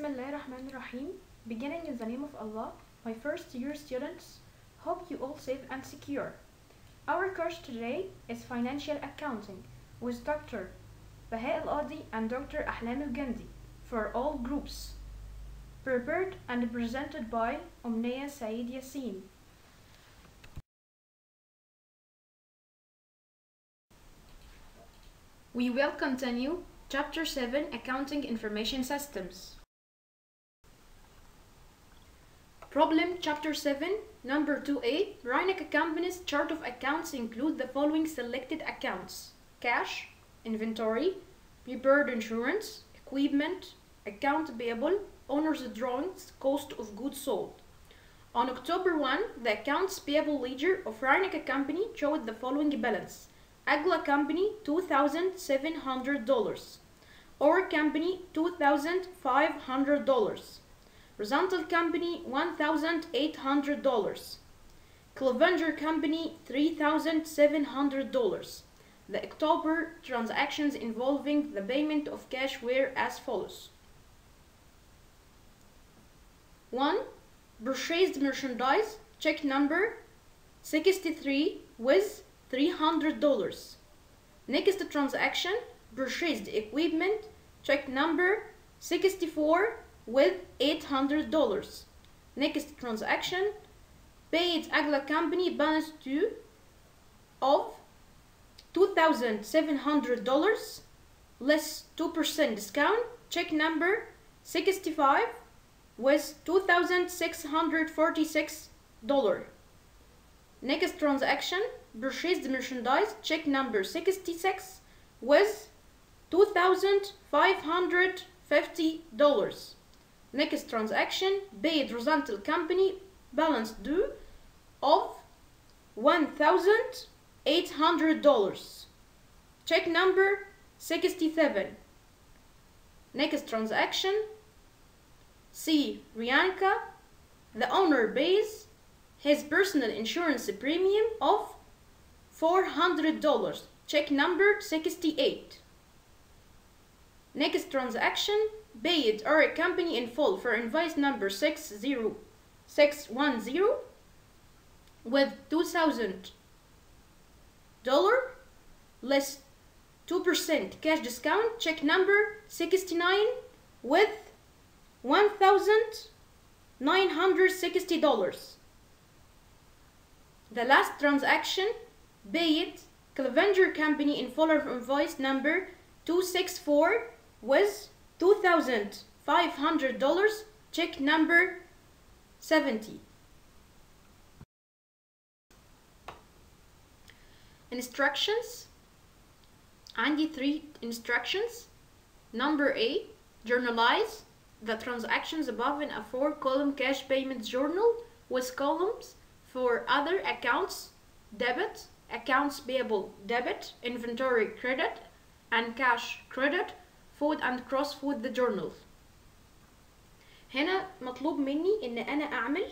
Bismillahirrahmanirrahim. Beginning in the name of Allah, my first year students, hope you all safe and secure. Our course today is Financial Accounting with Dr. Baha Al-Adi and Dr. Ahlam Al-Gandhi for all groups. Prepared and presented by Omnia Saeed Yassin. We will continue Chapter 7 Accounting Information Systems. Problem Chapter 7 Number 2a Rhineck Company's chart of accounts include the following selected accounts cash, inventory, prepared insurance, equipment, account payable, owner's drawings, cost of goods sold. On October 1, the accounts payable ledger of Rhineck Company showed the following balance. Agla Company $2,700. Or Company $2,500. Horizontal Company $1,800. Clevenger Company $3,700. The October transactions involving the payment of cash were as follows. 1. Purchased merchandise, check number 63 with $300. Next transaction, purchased equipment, check number 64 with $800. Next transaction, paid Agla Company balance due of $2,700 less 2% discount, check number 65 with $2,646. Next transaction, purchased merchandise, check number 66 with $2,550. Next transaction, paid horizontal company, balance due of $1,800. Check number 67. Next transaction, C. Rianka, the owner pays his personal insurance premium of $400. Check number 68. Next transaction, paid or a company in full for invoice number 60610 with $2,000 less 2% cash discount. Check number 69 with $1,960. The last transaction, paid Clevenger Company in full of invoice number 264 with $2,500, check number 70. Instructions عندي 3 instructions. Number A, journalize the transactions above in a four column cash payment journal with columns for other accounts debit, accounts payable debit, inventory credit, and cash credit, food and cross food the journal. هنا مطلوب مني ان انا اعمل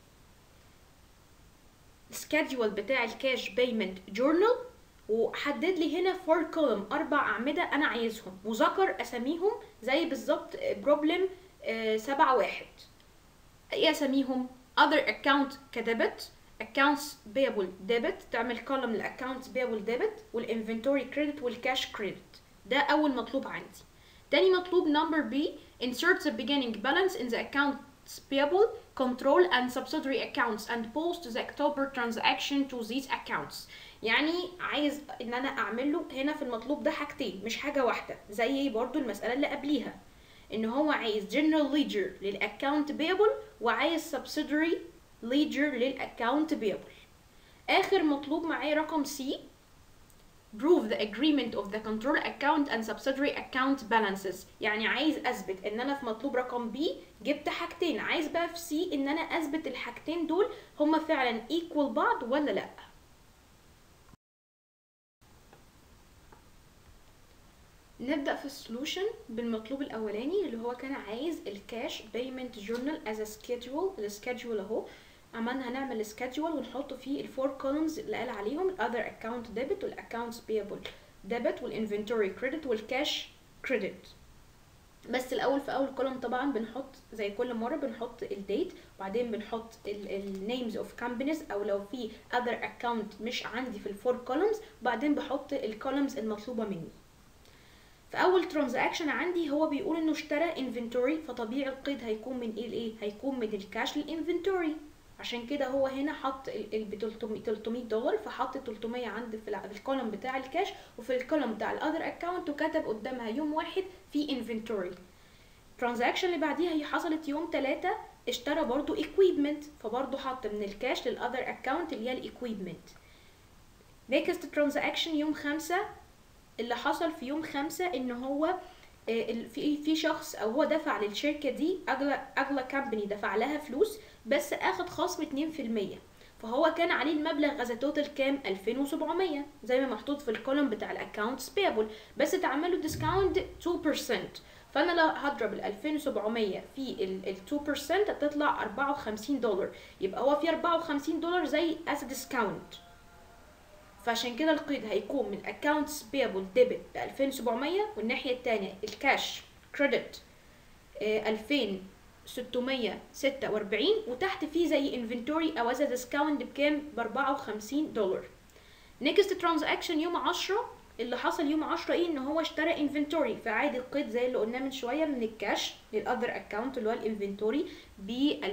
schedule بتاع الكاش بيمنت جورنال وحدد لي هنا فور كولوم اربع اعمده انا عايزهم وذكر اساميهم زي بالظبط بروبلم سبعة واحد ايه اساميهم other account كدبت accounts payable debit تعمل column للaccounts payable debit والinventory credit والcash credit ده اول مطلوب عندي تاني مطلوب number B insert the beginning balance in the accounts payable control and subsidiary accounts and post the October transaction to these accounts يعني عايز ان انا اعمل له هنا في المطلوب ده حاجتين مش حاجه واحده زي برضو المساله اللي قبليها ان هو عايز general ledger للاكونت payable وعايز subsidiary ledger للاكونت payable اخر مطلوب معايا رقم C prove the agreement of the control account and subsidiary account balances يعني عايز اثبت ان انا في مطلوب رقم B جبت حاجتين عايز بقى في C ان انا اثبت الحاجتين دول هما فعلا equal بعض ولا لا نبدأ في السولوشن بالمطلوب الأولاني اللي هو كان عايز الكاش بيمنت جورنال از سكيدجول السكيدجول اهو عملنا هنعمل سكيدجول ونحط فيه الفور كولومز اللي قال عليهم الاذر اكونت ديبت والاكونتس بيبل ديبت والانفنتوري كريدت والكاش كريدت بس الاول في اول كولوم طبعا بنحط زي كل مره بنحط الديت وبعدين بنحط النيمز اوف كامبانيز او لو في اذر اكونت مش عندي في الفور كولومز وبعدين بحط الكولومز المطلوبه مني في اول ترانزاكشن عندي هو بيقول انه اشترى انفنتوري فطبيعي القيد هيكون من ايه لايه هيكون من الكاش للانفنتوري عشان كده هو هنا حط ب 300 دولار فحط 300 عند في الكولوم بتاع الكاش وفي الكولوم بتاع الاذر اكونت وكتب قدامها يوم واحد في انفنتوري الترانزاكشن اللي بعديها هي حصلت يوم 3 اشترى برضو equipment فبرضو حط من الكاش للاذر اكونت اللي هي الايكويبمنت next ترانزاكشن يوم 5 اللي حصل في يوم 5 ان هو في في شخص او هو دفع للشركه دي اغلى اغلى كامباني دفع لها فلوس بس اخد خصم 2% فهو كان عليه المبلغ از توتال كام 2700 زي ما محطوط في الكولوم بتاع الاكونتس بيبل بس اتعمل له ديسكاونت 2% فانا لو هضرب ال 2700 في ال 2% هتطلع 54 دولار يبقى هو في 54 دولار زي از ديسكاونت فعشان كده القيد هيكون من accounts payable debit ب 2700 والناحية التانية الكاش كريدت 2646 وتحت فيه زي انفنتوري او از ديسكاونت بكام ب 54 دولار نيكست ترانزاكشن يوم 10 اللي حصل يوم 10 ايه ان هو اشترى انفنتوري فعادي القيد زي اللي قلناه من شويه من الكاش للاذر اكونت اللي هو الانفنتوري ب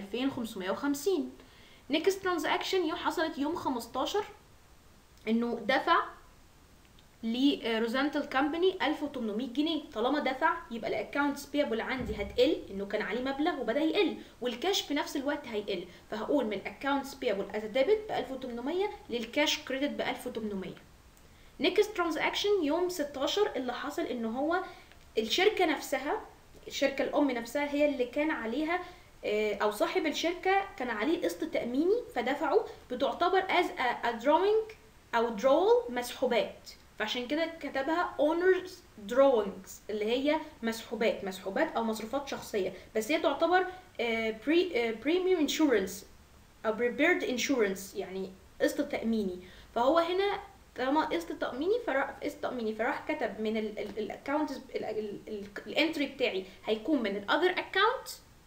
2550 نيكست ترانزاكشن يوم حصلت يوم 15 انه دفع لروزانتال كامباني 1800 جنيه طالما دفع يبقى الاكونتس بيبل عندي هتقل انه كان عليه مبلغ وبدا يقل والكاش في نفس الوقت هيقل فهقول من اكونتس بيبل از ديبت ب 1800 للكاش كريدت ب 1800 نيكست ترانزاكشن يوم 16 اللي حصل ان هو الشركه نفسها الشركه الام نفسها هي اللي كان عليها او صاحب الشركه كان عليه قسط تاميني فدفعه بتعتبر از a drawing او درول مسحوبات فعشان كده كتبها owners drawings اللي هي مسحوبات مسحوبات او مصروفات شخصيه بس هي تعتبر بريميوم انشورنس او prepared insurance يعني قسط تاميني فهو هنا طالما قسط تاميني فراح قسط تاميني فراح كتب من الاكونت الانتري بتاعي هيكون من الاذر اكونت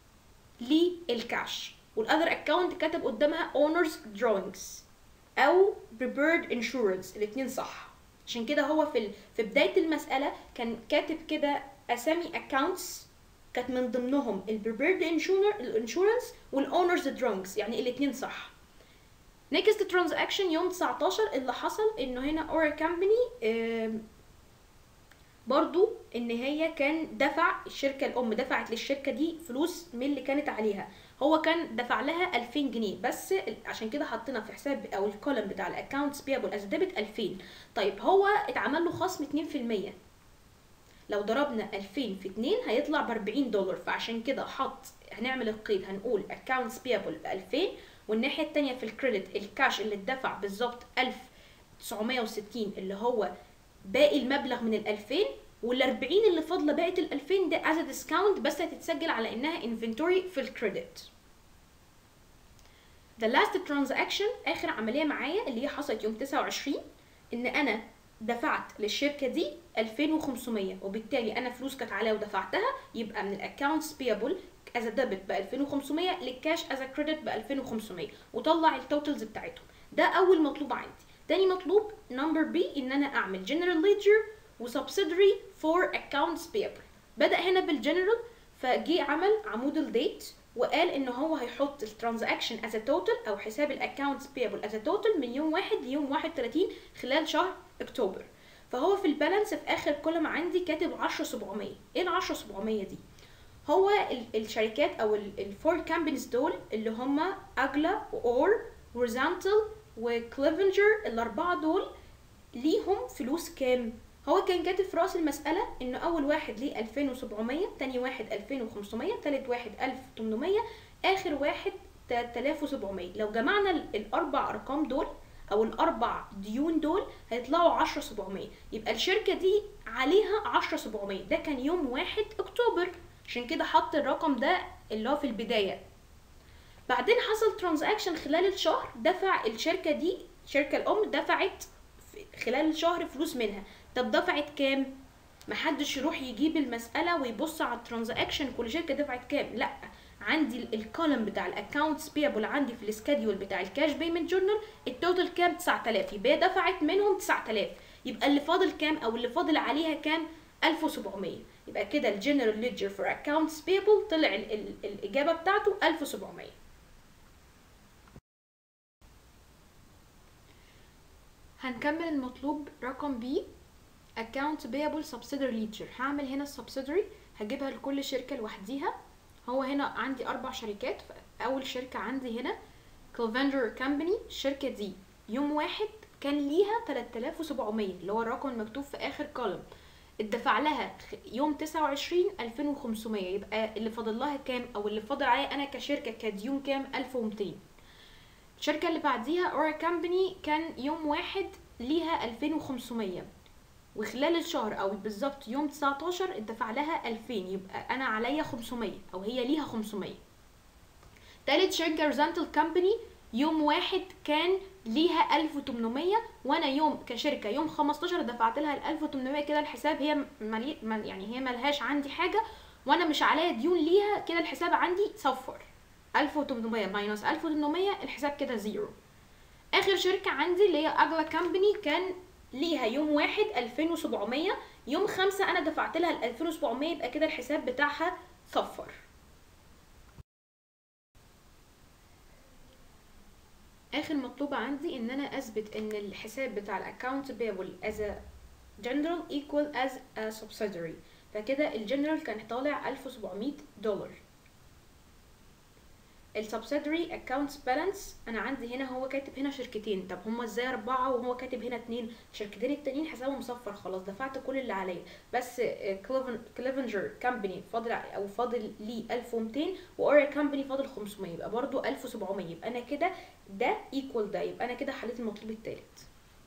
للكاش والاذر اكونت كتب قدامها owners drawings او prepared insurance الاثنين صح عشان كده هو في في بدايه المساله كان كاتب كده اسامي accounts كانت من ضمنهم البريبيرد انشورنس والاونرز درونكس يعني الاثنين صح نيكست ترانزاكشن يوم 19 اللي حصل انه هنا اورا كامباني برضو ان هي كان دفع الشركه الام دفعت للشركه دي فلوس من اللي كانت عليها هو كان دفع لها 2000 جنيه بس عشان كده حطينا في حساب او الكولم بتاع الاكونتس بيبل از ديبت 2000 طيب هو اتعمل له خصم 2% لو ضربنا 2000 في 2 هيطلع ب 40 دولار فعشان كده حط هنعمل القيد هنقول accounts payable ب 2000 والناحيه الثانيه في الكريدت الكاش اللي اتدفع بالظبط 1960 اللي هو باقي المبلغ من ال 2000 وال 40 اللي فاضله بقت ال 2000 ده از ديسكاونت بس هتتسجل على انها انفنتوري في الكريدت the last transaction اخر عمليه معايا اللي هي حصلت يوم 29 ان انا دفعت للشركه دي 2500 وبالتالي انا فلوس كانت عليا ودفعتها يبقى من الاكونتس بيبل از ديبت ب 2500 للكاش از كريدت ب 2500 وطلع التوتالز بتاعتهم ده اول مطلوب عندي تاني مطلوب نمبر بي ان انا اعمل جنرال ليدجر وسبسيدري فور اكونتس بيبل بدا هنا بالجنرال فجي عمل عمود الديت وقال ان هو هيحط الترانزاكشن از توتال او حساب الاكونتس بيبل از توتال من يوم 1 ليوم 31 خلال شهر اكتوبر فهو في البالانس في اخر كولم عندي كاتب 10700 ايه ال 10700 دي هو الشركات او الفور كامبانيز دول اللي هم اجلا واور وريزانتل وكليفنجر الاربعه دول ليهم فلوس كام هو كان كاتب في راس المسألة إنه أول واحد ليه 2700 تاني واحد 2500 تالت واحد 1800 آخر واحد 3700 لو جمعنا الأربع أرقام دول أو الأربع ديون دول هيطلعوا 10700 يبقى الشركة دي عليها 10700 ده كان يوم 1 أكتوبر عشان كده حط الرقم ده اللي هو في البداية بعدين حصل ترانزاكشن خلال الشهر دفع الشركة دي الشركة الأم دفعت خلال الشهر فلوس منها طب دفعت كام محدش يروح يجيب المساله ويبص على الترانزاكشن كل شركه دفعت كام لا عندي الكولم بتاع الاكونتس بيبل عندي في السكادول بتاع الكاش بيمنت جورنال التوتال كام 9000 يبقى هي دفعت منهم 9000 يبقى اللي فاضل كام او اللي فاضل عليها كام 1700 يبقى كده الجنرال ليدجر فور اكونتس بيبل طلع ال ال الاجابه بتاعته 1700 هنكمل المطلوب رقم بي account payable subsidiary ledger هعمل هنا السبسيدري هجيبها لكل شركة لوحديها هو هنا عندي أربع شركات أول شركة عندي هنا كلفندر كامباني الشركة دي يوم واحد كان ليها 3700 اللي هو الرقم المكتوب في آخر كولم اتدفع لها يوم 29 2500 يبقى اللي فاضل لها كام او اللي فاضل عليا انا كشركه كديون كام 1200 الشركه اللي بعديها اورا كامباني كان يوم واحد ليها 2500 وخلال الشهر او بالظبط يوم 19 اتدفع لها 2000 يبقى انا عليا 500 او هي ليها 500 تالت شركه ريزنتال كامباني يوم واحد كان ليها 1800 وانا يوم كشركه يوم 15 دفعت لها ال 1800 كده الحساب هي ملي... مل... يعني هي ملهاش عندي حاجه وانا مش عليا ديون ليها كده الحساب عندي صفر 1800 ماينس 1800 الحساب كده زيرو اخر شركه عندي اللي هي اجلا كامباني كان ليها يوم واحد 2700 يوم خمسة انا دفعت لها ال 2700 يبقى كده الحساب بتاعها صفر اخر مطلوب عندي ان انا اثبت ان الحساب بتاع الاكونت payable as a general equal as a subsidiary فكده الجنرال كان طالع 1700 دولار السبسيدري اكونتس بالانس انا عندي هنا هو كاتب هنا شركتين طب هما ازاي اربعه وهو كاتب هنا اتنين الشركتين التانيين حسابهم مصفر خلاص دفعت كل اللي عليا بس كليفنجر كامباني فاضل او فاضل لي 1200 واورا كامباني فاضل 500 يبقى برضو 1700 يبقى انا كده ده ايكوال ده يبقى انا كده حليت المطلوب التالت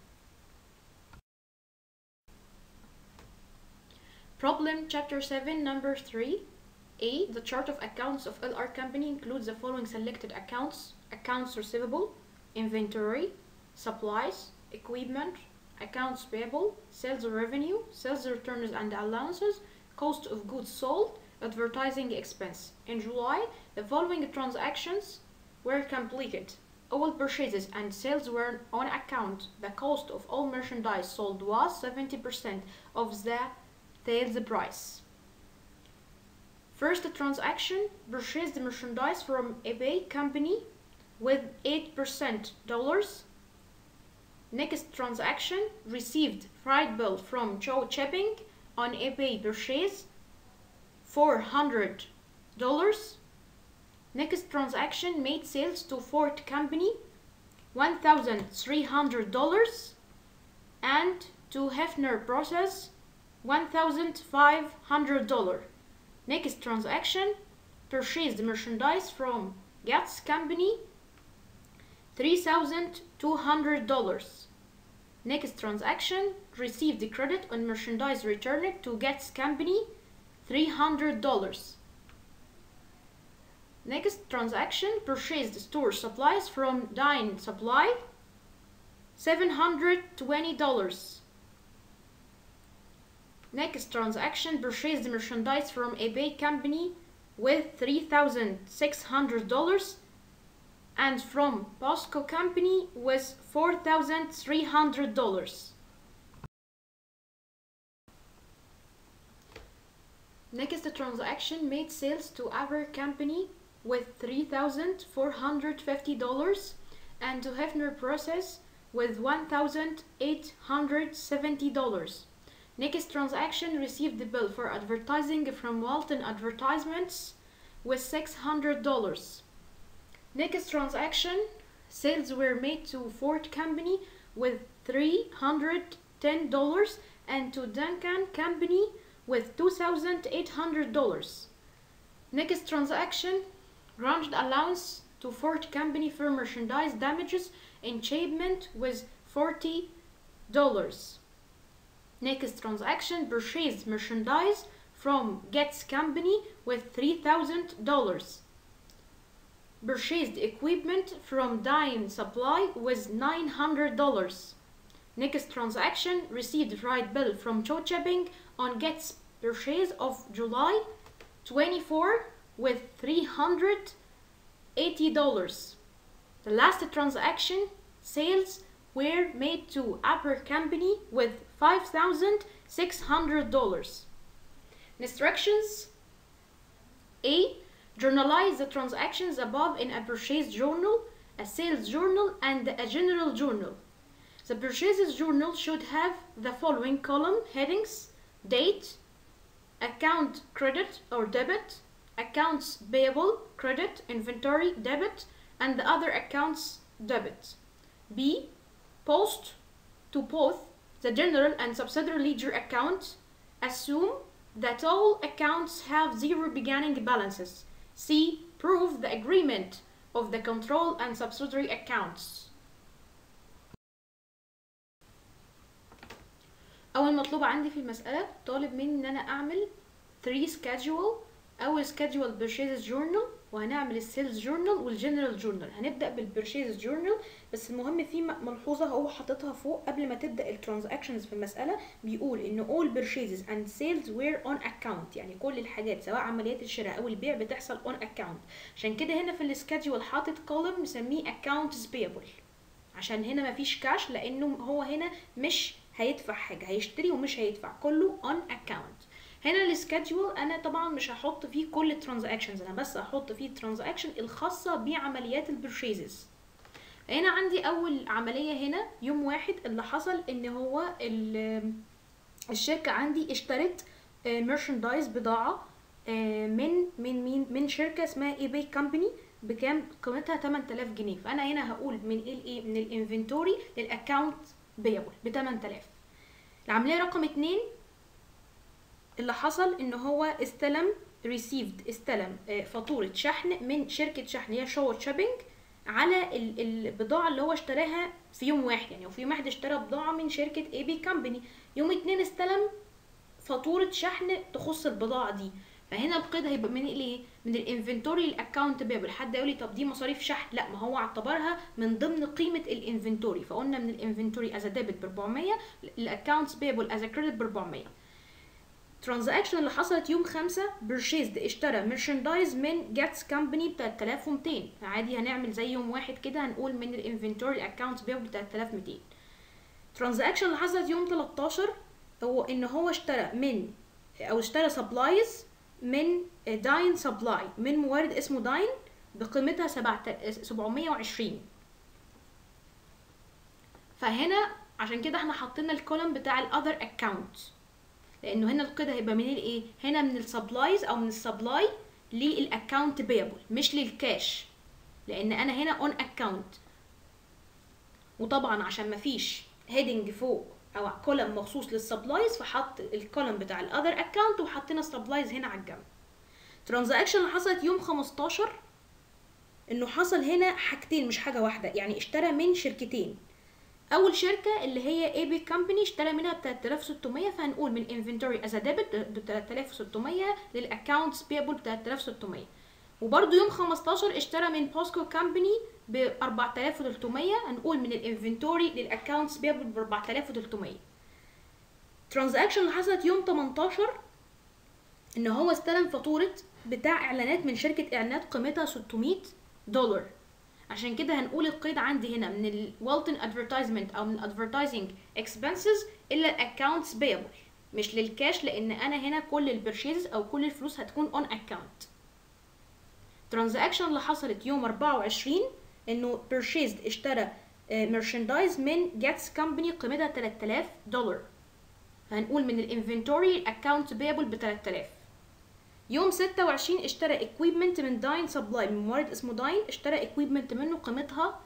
Problem chapter 7 number 3 A. The chart of accounts of LR company includes the following selected accounts accounts receivable, inventory, supplies, equipment, accounts payable, sales revenue, sales returns and allowances, cost of goods sold, advertising expense. In July, the following transactions were completed. All purchases and sales were on account. The cost of all merchandise sold was 70% of the sales price. First transaction purchased merchandise from eBay company with 8% dollars. Next transaction received freight bill from Joe Chipping on eBay purchase $400. Next transaction made sales to Ford company $1,300 and to Hefner process $1,500. Next transaction purchased merchandise from Gats company $3,200. Next transaction received the credit on merchandise returned to Gats company $300. Next transaction purchased store supplies from Dine Supply $720. Next transaction purchased merchandise from eBay company with $3,600 and from Bosco company with $4,300. Next transaction made sales to our company with $3,450 and to Hefner Process with $1,870. Next transaction received the bill for advertising from Walton Advertisements with $600. Next transaction sales were made to Ford Company with $310 and to Duncan Company with $2,800. Next transaction granted allowance to Ford Company for merchandise damages enchantment with $40. Next transaction purchased merchandise from Getz Company with $3,000. Purchased equipment from Dine Supply with $900. next transaction received fried bill from Cho Chipping on Get's purchase of July 24 with 380 dollars the last transaction sales were made to Upper Company with $5,600. Instructions A. Journalize the transactions above in a purchase journal, a sales journal, and a general journal. The purchases journal should have the following column headings date, account credit or debit, accounts payable credit, inventory debit, and the other accounts debit. B. Post to both the general and subsidiary ledger accounts. Assume that all accounts have zero beginning balances. C. Prove the agreement of the control and subsidiary accounts. أول مطلوب عندي في المسألة طالب مني إن أنا أعمل 3 schedule أول schedule purchases journal وهنعمل السيلز جورنال والجنرال جورنال هنبدا بالبرشيز جورنال بس المهم في ملحوظه هو حاططها فوق قبل ما تبدا الترانزاكشنز في المساله بيقول ان all purchases and sales were on account يعني كل الحاجات سواء عمليات الشراء او البيع بتحصل on account عشان كده هنا في السكادجول حاطط كولوم مسميه accounts payable عشان هنا مفيش كاش لانه هو هنا مش هيدفع حاجه هيشتري ومش هيدفع كله on account هنا السكادجول انا طبعا مش هحط فيه كل الترانزاكشنز انا بس هحط فيه الترانزاكشن الخاصه بعمليات البرشيزز هنا عندي اول عمليه هنا يوم واحد اللي حصل ان هو الشركه عندي اشترت ميرشندايز بضاعه من من مين من شركه اسمها اي باي كومباني بكام قيمتها 8000 جنيه فانا هنا هقول من الايه من الانفنتوري للاكونت بيبل ب 8000 العمليه رقم اتنين اللي حصل ان هو استلم received استلم فاتورة شحن من شركة شحن هي شو شوبينج على البضاعة اللي هو اشتراها في يوم واحد يعني وفي يوم واحد اشترى بضاعة من شركة اي بي كامباني يوم اتنين استلم فاتورة شحن تخص البضاعة دي فهنا القيد هيبقى من الايه؟ من الانفنتوري للاكونت بيبل حد يقول لي طب دي مصاريف شحن لا ما هو اعتبرها من ضمن قيمة الانفنتوري فقلنا من الانفنتوري از ديبت ب 400 الاكونتس بيبل از كريدت ب 400 ترانزاكشن اللي حصلت يوم خمسة بيرشيزد اشترى ميرشندايز من جاتس كامباني ب 3200 عادي هنعمل زي يوم واحد كده هنقول من الانفنتوري اكونت بيبل ب 3200 ترانزاكشن اللي حصلت يوم 13 هو ان هو اشترى من او اشترى سبلايز من داين سبلاي من مورد اسمه داين بقيمتها 720 فهنا عشان كده احنا حطينا الكولم بتاع الاذر اكونت لانه هنا القيد هيبقى من الايه هنا من السبلايز او من السبلاي للاكونت بيبل مش للكاش لان انا هنا اون اكونت وطبعا عشان مفيش هيدنج فوق او كولم مخصوص للسبلايز فحط الكولم بتاع الاذر اكونت وحطينا سبلايز هنا على الجنب ترانزاكشن اللي حصلت يوم 15 انه حصل هنا حاجتين مش حاجه واحده يعني اشترى من شركتين اول شركه اللي هي اي بي كومباني اشترى منها ب 3600 فهنقول من انفنتوري از ديبت ب 3600 للاكونتس بيبل ب 3600 وبرده يوم 15 اشترى من بوسكو كومباني ب 4300 هنقول من الانفنتوري للاكونتس بيبل ب 4300 ترانزاكشن اللي حصلت يوم 18 ان هو استلم فاتوره بتاع اعلانات من شركه اعلانات قيمتها 600 دولار عشان كده هنقول القيد عندي هنا من الوالتن ادفرتايزمنت او من ادفرتايزنج اكسبنسز الا الاكونتس بيبل مش للكاش لان انا هنا كل البرشيز او كل الفلوس هتكون اون اكونت ترانزاكشن اللي حصلت يوم 24 انه بيرشيزد اشترى مرشندايز من جاتس كومباني قيمتها 3000 دولار هنقول من الانفنتوري الاكونت بيبل ب 3000 يوم 26 اشترى equipment من داين سبلاي من مورد اسمه داين اشترى equipment منه قيمتها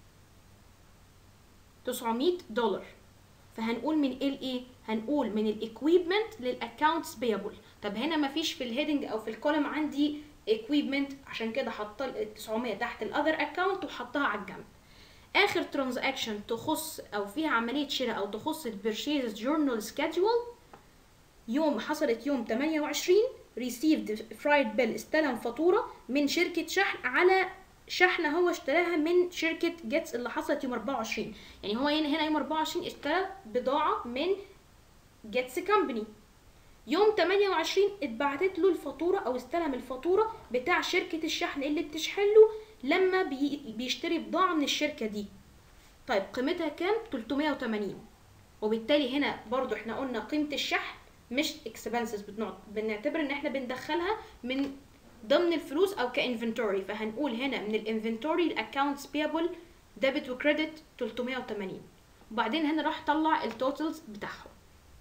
900 دولار فهنقول من ايه لايه هنقول من الاكويبمنت للاكونتس بيبل طب هنا مفيش في الهيدنج او في الكولم عندي equipment عشان كده حط ال 900 تحت الاذر اكونت وحطها على الجنب اخر ترانزاكشن تخص او فيها عمليه شراء او تخص البرشيز جورنال سكادجول يوم حصلت يوم 28 received fried bill استلم فاتورة من شركة شحن على شحنه هو اشتراها من شركه جيتس اللي حصلت يوم 24 يعني هو هنا هنا يوم 24 اشترى بضاعه من جيتس كامباني يوم 28 اتبعتت له الفاتوره او استلم الفاتوره بتاع شركه الشحن اللي بتشحن له لما بي بيشتري بضاعه من الشركه دي طيب قيمتها كام 380 وبالتالي هنا برضو احنا قلنا قيمه الشحن مش اكسبنسز بنعتبر ان احنا بندخلها من ضمن الفلوس او كانفنتوري فهنقول هنا من الانفنتوري الاكونتس بيبل ديبت وكريدت 380 وبعدين هنا راح طلع التوتالز بتاعهم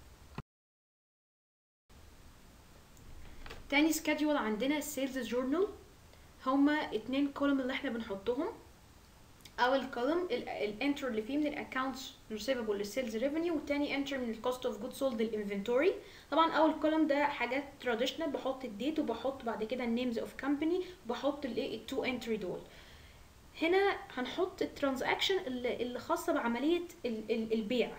تاني سكادجول عندنا السيلز جورنال هما اتنين كولوم اللي احنا بنحطهم اول كولوم الانتر اللي فيه من الاكونتس ريسيفبل للسيلز ريفينيو والتاني انتر من الكوست اوف جود سولد للانفنتوري طبعا اول كولوم ده حاجات تراديشنال بحط الديت وبحط بعد كده النيمز اوف كومباني وبحط الايه التو انتري دول هنا هنحط الترانزاكشن اللي, اللي خاصه بعمليه ال ال البيع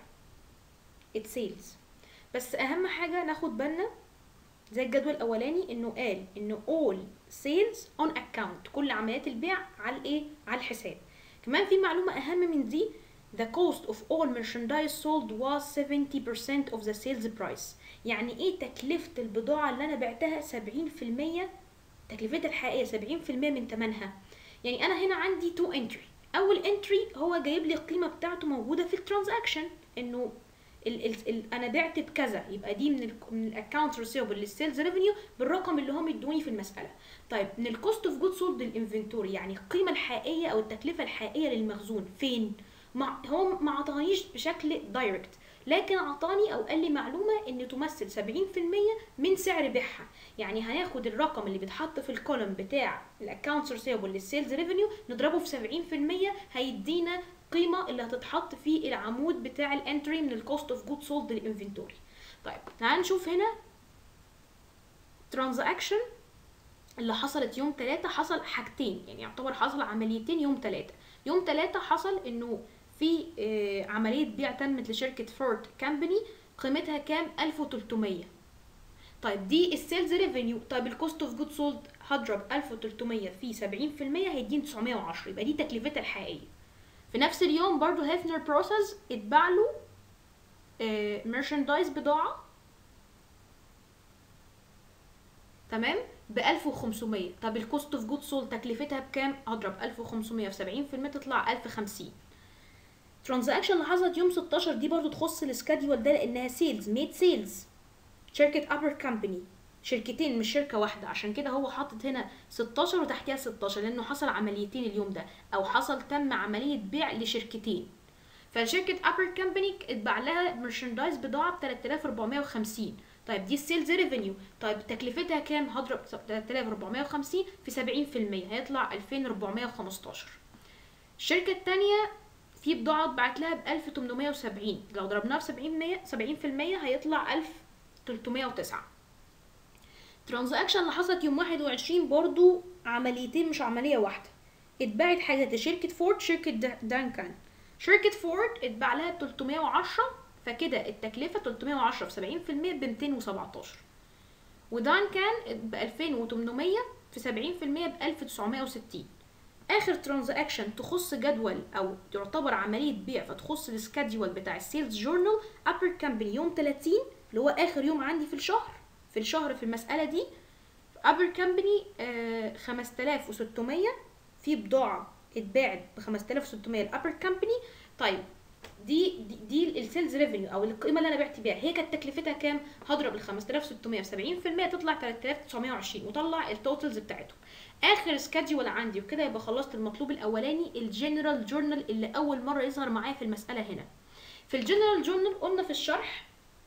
السيلز بس اهم حاجه ناخد بالنا زي الجدول الاولاني انه قال انه all sales on account كل عمليات البيع على الايه على الحساب كمان في معلومه اهم من دي The cost of all merchandise sold was 70% of the sales price يعني ايه تكلفة البضاعة اللي انا بعتها 70% تكلفتها الحقيقية 70% من ثمنها يعني انا هنا عندي تو انتري اول انتري هو جايب لي القيمة بتاعته موجودة في الترانزاكشن انه ال ال ال انا بعت بكذا يبقى دي من ال من الاكونت ريسيفبل للسيلز ريفينيو بالرقم اللي هم ادوني في المساله طيب من الكوست اوف جود سولد للانفنتوري يعني القيمه الحقيقيه او التكلفه الحقيقيه للمخزون فين مع هو ما عطانيش بشكل دايركت لكن عطاني او قال لي معلومه ان تمثل 70% من سعر بيعها يعني هناخد الرقم اللي بيتحط في الكولوم بتاع الاكونتس ريسيفبل للسيلز ريفينيو نضربه في 70% هيدينا القيمه اللي هتتحط في العمود بتاع الانتري من الكوست اوف جود سولد للانفنتوري طيب تعال نشوف هنا ترانزاكشن اللي حصلت يوم 3 حصل حاجتين يعني يعتبر حصل عمليتين يوم 3 يوم 3 حصل انه في آه عمليه بيع تمت لشركه فورد كامباني قيمتها كام 1300 طيب دي السيلز ريفينيو طيب الكوست اوف جود سولد هضرب 1300 في 70% هيديني 910 يبقى دي تكلفتها الحقيقيه في نفس اليوم برضو هيفنر بروسيس اتباع له ميرشندايز بضاعة تمام ب 1500 طب الكوست اوف جود سول تكلفتها بكام؟ اضرب 1500 في 70% تطلع 1050 ترانزاكشن اللي حصلت يوم 16 دي برضو تخص السكادول ده لانها سيلز ميد سيلز شركة ابر كامباني شركتين مش شركه واحده عشان كده هو حاطط هنا 16 وتحتيها 16 لانه حصل عمليتين اليوم ده او حصل تم عمليه بيع لشركتين فشركه ابر كامباني اتباع لها مرشندايز بضاعه ب 3450 طيب دي السيلز ريفينيو طيب تكلفتها كام هضرب 3450 في 70% هيطلع 2415 الشركه الثانيه في بضاعه اتبعت لها ب 1870 لو ضربناها في 70% 70% هيطلع 1309 ترانزاكشن اللي حصلت يوم 21 برضو عمليتين مش عمليه واحده اتباعت حاجات لشركه فورد شركه دانكان شركه فورد اتباع لها ب 310 فكده التكلفه 310 في 70% ب 217 ودان كان ب 2800 في 70% ب 1960 اخر ترانزاكشن تخص جدول او تعتبر عمليه بيع فتخص السكادجول بتاع السيلز جورنال ابر كامباني يوم 30 اللي هو اخر يوم عندي في الشهر في الشهر في المسألة دي أبر كامباني آه 5600 في بضاعة اتباعت ب 5600 الأبر كامباني طيب دي دي, دي السيلز ريفينيو او القيمه اللي انا بعت بيها هي كانت تكلفتها كام هضرب ال 5600 في 70% تطلع 3920 وطلع التوتالز بتاعتهم اخر سكادجول عندي وكده يبقى خلصت المطلوب الاولاني الجنرال جورنال اللي اول مره يظهر معايا في المساله هنا في الجنرال جورنال قلنا في الشرح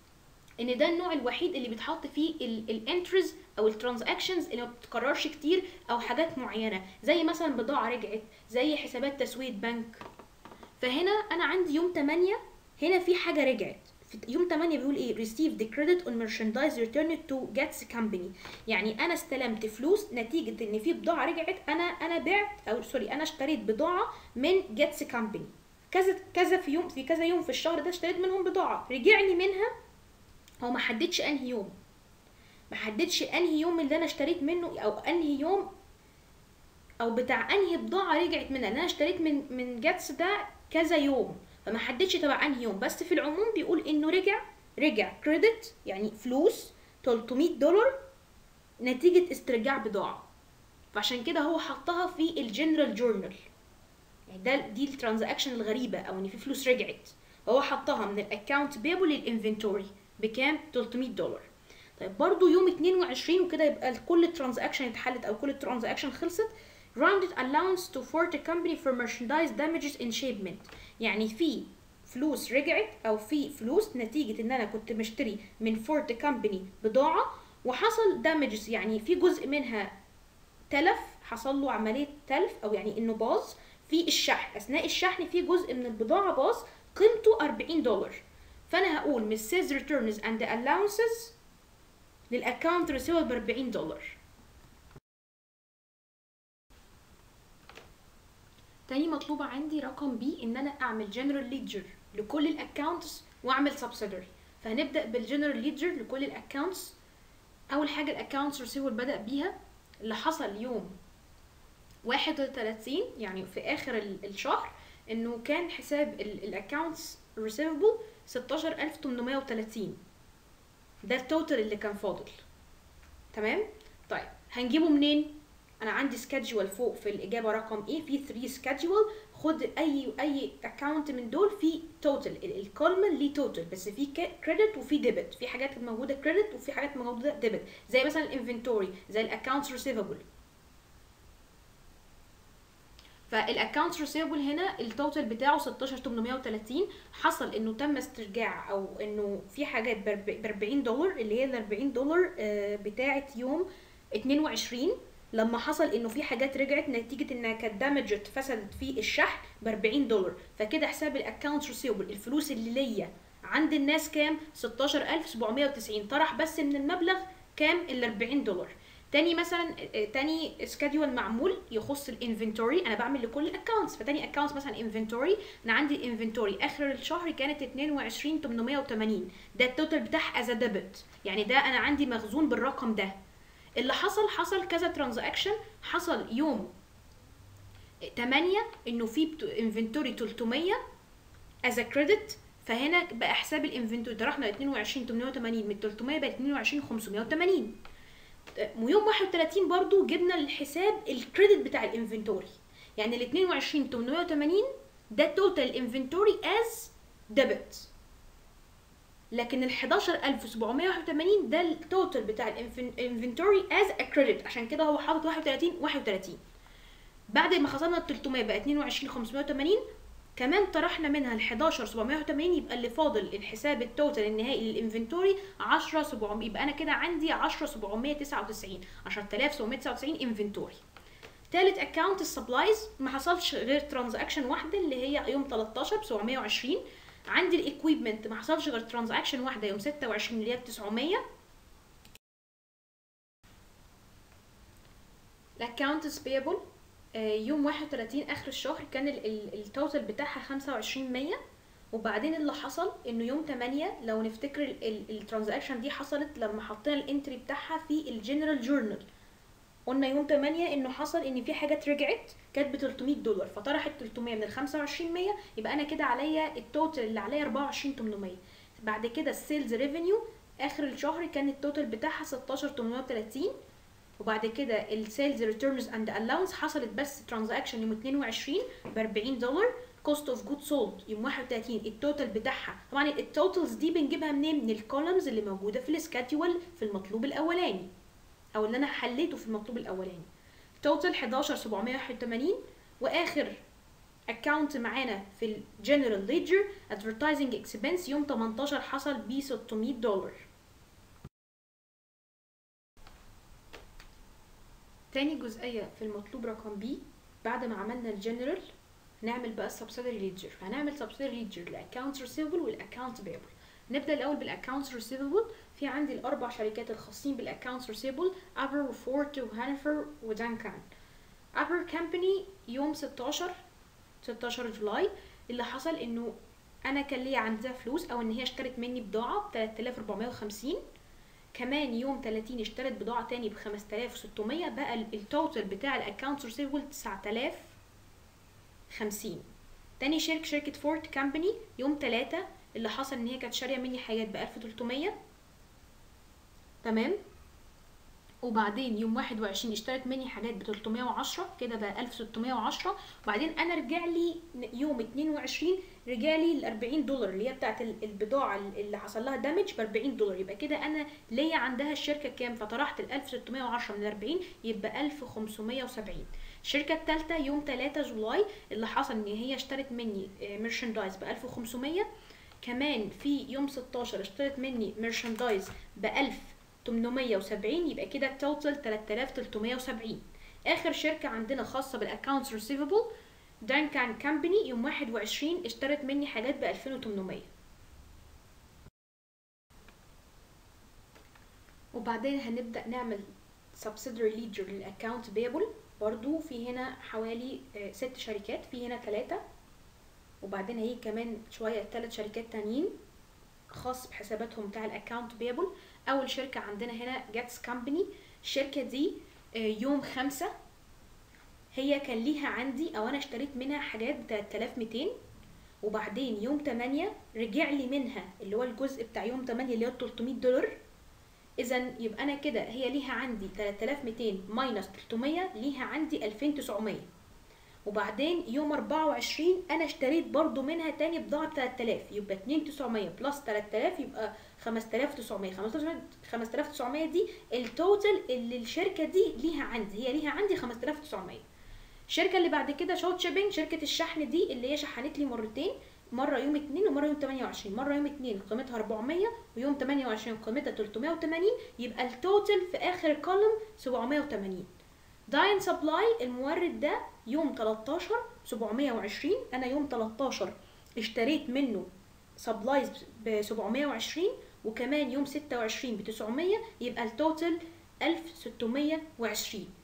ان ده النوع الوحيد اللي بيتحط فيه الانترز او الترانزاكشنز اللي ما بتتكررش كتير او حاجات معينه زي مثلا بضاعه رجعت زي حسابات تسويه بنك فهنا انا عندي يوم 8 هنا في حاجه رجعت في يوم 8 بيقول ايه receive the credit on merchandise returned to Gets company يعني انا استلمت فلوس نتيجه ان في بضاعه رجعت انا انا بعت او سوري انا اشتريت بضاعه من Gets company كذا كذا في يوم في كذا يوم في الشهر ده اشتريت منهم بضاعه رجع لي منها هو ما حددش انهي يوم ما حددش انهي يوم اللي انا اشتريت منه او انهي يوم او بتاع انهي بضاعه رجعت منها لأن انا اشتريت من من جاتس ده كذا يوم فما حددش تبع انهي يوم بس في العموم بيقول انه رجع رجع كريدت يعني فلوس 300 دولار نتيجه استرجاع بضاعه فعشان كده هو حطها في الجنرال جورنال يعني ده دي الترانزاكشن الغريبه او ان في فلوس رجعت هو حطها من الاكونت بيبل للانفنتوري بكام 300 دولار طيب برضو يوم 22 وكده يبقى كل الترانزاكشن اتحلت او كل الترانزاكشن خلصت rounded allowance to Forte company for merchandise damages in shipment يعني في فلوس رجعت او في فلوس نتيجة ان انا كنت مشتري من فورت كامباني بضاعة وحصل damages يعني في جزء منها تلف حصل له عملية تلف او يعني انه باظ في الشحن اثناء الشحن في جزء من البضاعة باظ قيمته 40 دولار فانا هقول من sales returns and allowances للاكونت ريسيفبل ب 40 دولار تاني مطلوبة عندي رقم بي ان انا اعمل جنرال ليدجر لكل الاكونتس واعمل سبسيدري فهنبدا بالجنرال ليدجر لكل الاكونتس اول حاجه الاكونتس ريسيفبل بدا بيها اللي حصل يوم 31 يعني في اخر ال- الشهر انه كان حساب الاكونتس ريسيفبل 16830 ده التوتال اللي كان فاضل تمام طيب هنجيبه منين انا عندي سكادجول فوق في الاجابه رقم ايه في 3 سكادجول خد اي اي اكونت من دول في توتال الكولمن ليه توتال بس في كريدت وفي ديبت في حاجات موجوده كريدت وفي حاجات موجوده ديبت زي مثلا الانفنتوري زي الاكونتس ريسيفبل فالاكونتس ريسيفبل هنا التوتال بتاعه 16830 حصل انه تم استرجاع او انه في حاجات ب 40 دولار اللي هي ال 40 دولار آه، بتاعه يوم 22 لما حصل انه في حاجات رجعت نتيجه انها كانت دامجت فسدت في الشحن ب 40 دولار فكده حساب الاكونت ريسيفبل الفلوس اللي ليا عند الناس كام 16790 طرح بس من المبلغ كام ال 40 دولار تاني مثلا آه، تاني سكادول معمول يخص الانفنتوري انا بعمل لكل الاكونتس فتاني اكونتس مثلا انفنتوري انا عندي الانفنتوري اخر الشهر كانت 22880 ده التوتال بتاعها از ديبت يعني ده انا عندي مخزون بالرقم ده اللي حصل حصل كذا ترانزاكشن حصل يوم 8 انه في انفنتوري 300 از كريدت فهنا بقى حساب الانفنتوري ده رحنا 22 880 من 300 بقت 22 580 ويوم 31 برضو جبنا الحساب الكريدت بتاع الانفنتوري يعني ال 22 880 ده توتال انفنتوري از ديبت لكن ال 11781 ده التوتال بتاع الانفنتوري از كريدت عشان كده هو حاطط 31 31 بعد ما خسرنا ال 300 بقى 22 580 كمان طرحنا منها ال 11780 يبقى اللي فاضل الحساب التوتال النهائي للانفنتوري 10700 يبقى انا كده عندي 10799 10799 انفنتوري تالت اكونت السبلايز ما حصلش غير ترانزاكشن واحده اللي هي يوم 13 ب 720 عندي الاكويبمنت ما حصلش غير ترانزاكشن واحده يوم 26 اللي هي ب 900 الاكونتس بيبل يوم 31 اخر الشهر كان التوتال بتاعها 2500 وبعدين اللي حصل انه يوم 8 لو نفتكر الترانزاكشن دي حصلت لما حطينا الانتري بتاعها في الجنرال جورنال قلنا يوم 8 انه حصل ان في حاجات رجعت كانت ب 300 دولار فطرحت 300 من ال 2500 يبقى انا كده عليا التوتال اللي عليا 24800 بعد كده السيلز ريفينيو اخر الشهر كان التوتال بتاعها 16830 وبعد كده السيلز ريتيرنز اند الاونس حصلت بس ترانزاكشن يوم 22 ب 40 دولار كوست اوف جود سولد يوم 31 التوتال بتاعها طبعا التوتالز دي بنجيبها منين من الكولمز اللي موجوده في السكادول في المطلوب الاولاني او اللي انا حليته في المطلوب الاولاني توتال 11781 واخر اكونت معانا في الجنرال ليدجر ادفرتايزنج اكسبنس يوم 18 حصل ب 600 دولار تاني جزئيه في المطلوب رقم بي بعد ما عملنا الجنرال نعمل بقى السبسيدري ليدجر هنعمل سبسيدري ليدجر للاكونت ريسيفبل والاكونت بيبل نبدا الاول بالاكونت ريسيفبل في عندي الاربع شركات الخاصين بالاكونت ريسيفبل ابر وفورت وهانفر ودانكان ابر كامباني يوم 16 16 جولاي اللي حصل انه انا كان ليا عندها فلوس او ان هي اشترت مني بضاعه ب 3450 كمان يوم 30 اشترت بضاعة تاني ب 5600 بقى التوتال بتاع الاكونتس ريسيفبل 9050 تاني شركة شركة فورد كامباني يوم 3 اللي حصل ان هي كانت شارية مني حاجات ب 1300 تمام وبعدين يوم 21 اشترت مني حاجات ب 310 كده بقى 1610 وبعدين انا رجع لي يوم 22 رجع لي ال 40 دولار اللي هي بتاعت البضاعه اللي حصل لها دامج ب 40 دولار يبقى كده انا ليا عندها الشركه كام فطرحت ال 1610 من 40 يبقى 1570 الشركه الثالثه يوم 3 جولاي اللي حصل ان هي اشترت مني ميرشندايز ب 1500 كمان في يوم 16 اشترت مني ميرشندايز ب 1000 870 يبقى كده التوتال 3370 اخر شركه عندنا خاصه بالاكونتس ريسيفبل دانكان كامباني يوم 21 اشترت مني حاجات ب 2800 وبعدين هنبدا نعمل subsidiary ledger للاكونت بيبل برضو في هنا حوالي ست شركات في هنا ثلاثة وبعدين هي كمان شوية ثلاث شركات تانيين خاص بحساباتهم بتاع الاكونت بيبل اول شركه عندنا هنا جاتس كامباني الشركه دي يوم خمسة هي كان ليها عندي او انا اشتريت منها حاجات ب 3200 وبعدين يوم 8 رجع لي منها اللي هو الجزء بتاع يوم 8 اللي هو 300 دولار اذا يبقى انا كده هي ليها عندي 3200 ماينس 300 ليها عندي 2900 وبعدين يوم 24 انا اشتريت برضو منها تاني بضاعه ب 3000 يبقى 2900 بلس 3000 يبقى 5900 5900 دي التوتال اللي الشركه دي ليها عندي هي ليها عندي 5900 الشركه اللي بعد كده شوت شيبنج شركه الشحن دي اللي هي شحنت لي مرتين مره يوم 2 ومره يوم 28 مره يوم 2 قيمتها 400 ويوم 28 قيمتها 380 يبقى التوتال في اخر كولوم 780 داين سبلاي المورد ده يوم 13 720 انا يوم 13 اشتريت منه سبلايز ب 720 وكمان يوم 26 ب 900 يبقى التوتال 1620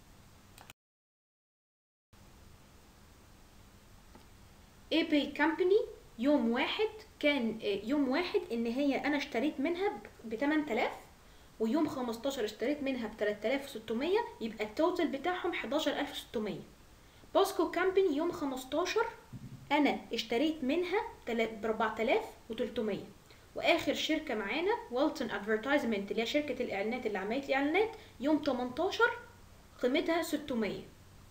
اي باي كامباني يوم واحد كان يوم واحد ان هي انا اشتريت منها ب 8000 ويوم 15 اشتريت منها ب 3600 يبقى التوتال بتاعهم 11600 بوسكو كامباني يوم 15 انا اشتريت منها ب 4300 واخر شركه معانا والتون ادفرتايزمنت اللي هي شركه الاعلانات اللي عملت لي اعلانات يوم 18 قيمتها 600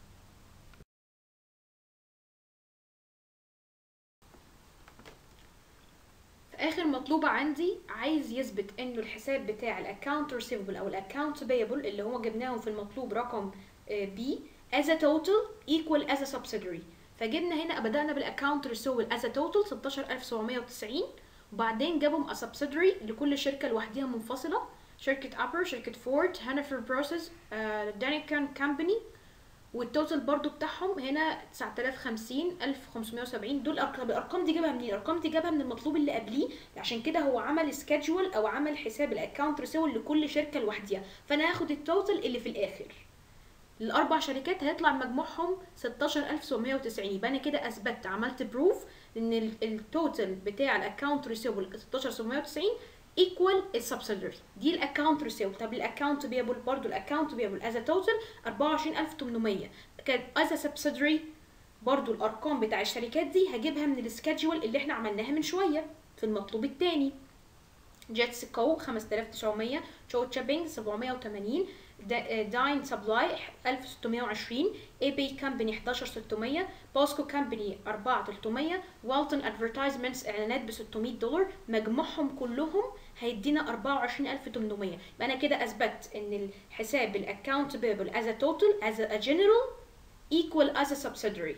اخر مطلوبه عندي عايز يثبت انه الحساب بتاع الاكونت ريسيفبل او الاكونت بيبل اللي هو جبناهم في المطلوب رقم بي as a total equal as a subsidiary فجبنا هنا بدأنا بالاكونت ريسيفبل as a total 16790 وبعدين جابهم a subsidiary لكل شركه لوحديها منفصله شركه ابر شركه فورد هانفر بروسيس دانيكان كامباني والتوتال برضو بتاعهم هنا 9050 1570 دول ارقام الارقام دي جابها منين الارقام دي جابها من المطلوب اللي قبليه عشان كده هو عمل سكادجول او عمل حساب الاكونت ريسيول لكل شركه لوحديها فانا هاخد التوتال اللي في الاخر الاربع شركات هيطلع مجموعهم 16790 يبقى انا كده اثبتت عملت بروف ان التوتال بتاع الاكونت ريسيبل 16790 ايكوال السبسيدري دي الاكونت ريسيبل طب الاكونت بيبل برضو الاكونت بيبل از توتال 24800 كان از سبسيدري برضو الارقام بتاع الشركات دي هجيبها من السكادجول اللي احنا عملناها من شويه في المطلوب الثاني جيتس كو 5900 تشو تشابينج 780 داين سبلاي 1620 اي بي كامباني 11600 بوسكو كامباني 4300 والتون ادفرتايزمنتس اعلانات ب 600 دولار مجموعهم كلهم هيدينا 24800 يبقى انا كده اثبت ان الحساب الاكونت بيبل از a total as a general equal as a subsidiary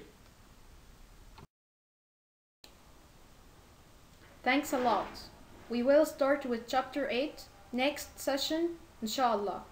Thanks a lot. We will start with chapter 8 next session, inshallah.